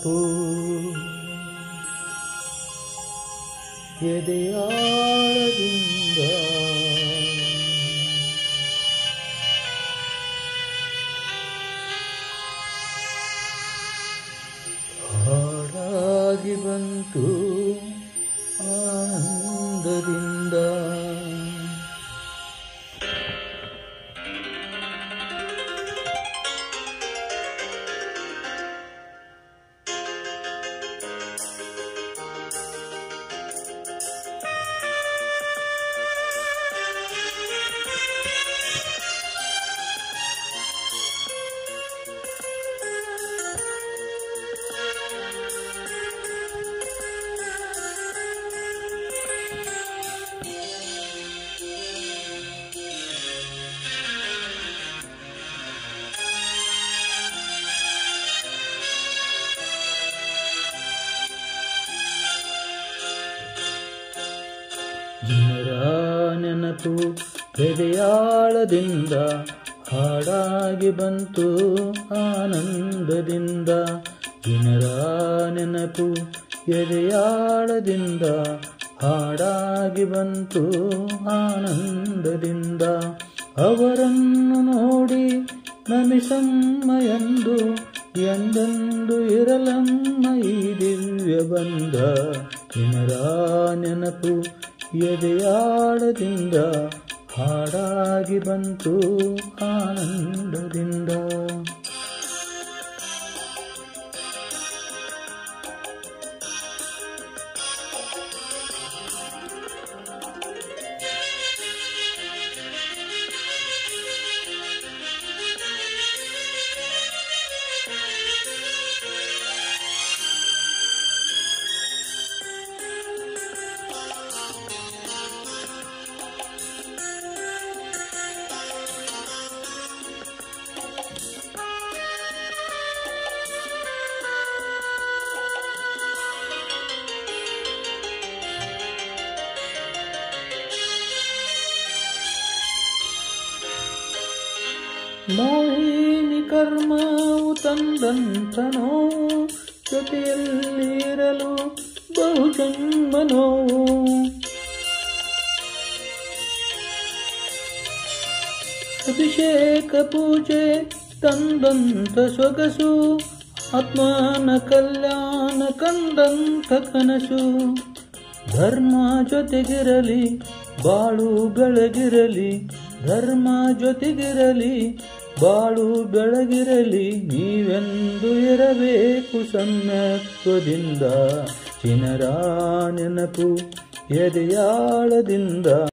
ನೆನಪು ಎದೆಯಾಳದಿಂದ ಹಾಡಾಗಿ ಬಂತು ಆನಂದದಿಂದ ಜನರ ನೆನಪು ಎದೆಯಾಳದಿಂದ ಹಾಡಾಗಿ ಬಂತು ಆನಂದದಿಂದ ಜನರ ನೆನಪು ಎದೆಯಾಳದಿಂದ ಹಾಡಾಗಿ ಬಂತು ಆನಂದದಿಂದ ಅವರನ್ನು ನೋಡಿ ನಮಿಸಮ್ಮ ಎಂದು ಎಂದೆಂದು ಇರಲಮ್ಮ ಈ ದಿವ್ಯ ಬಂಧ ಜನರ ನೆನಪು ಎದೆಯಾಳದಿಂದ ಹಾಡಾಗಿ ಬಂತು ಆನಂದದಿಂದ ಮೋಹಿನಿ ಕರ್ಮವು ತಂದಂತ ನೋವು ಜೊತೆಯಲ್ಲಿರಲು ಬಹುಜನ್ಮ ನೋವು ಅಭಿಷೇಕ ಪೂಜೆ ತಂದಂತ ಸೊಗಸು ಆತ್ಮನ ಕಲ್ಯಾಣ ಕಂದಂತ ಕನಸು ಧರ್ಮ ಜೊತೆಗಿರಲಿ ಬಾಳು ಬೆಳಗಿರಲಿ ಧರ್ಮ ಜೊತೆಗಿರಲಿ ಬಾಳು ಬೆಳಗಿರಲಿ ನೀವೆಂದು ಇರಬೇಕು ಸಮ್ಯತ್ವದಿಂದ ಚಿನರ ನೆನಪು ಎದೆಯಾಳದಿಂದ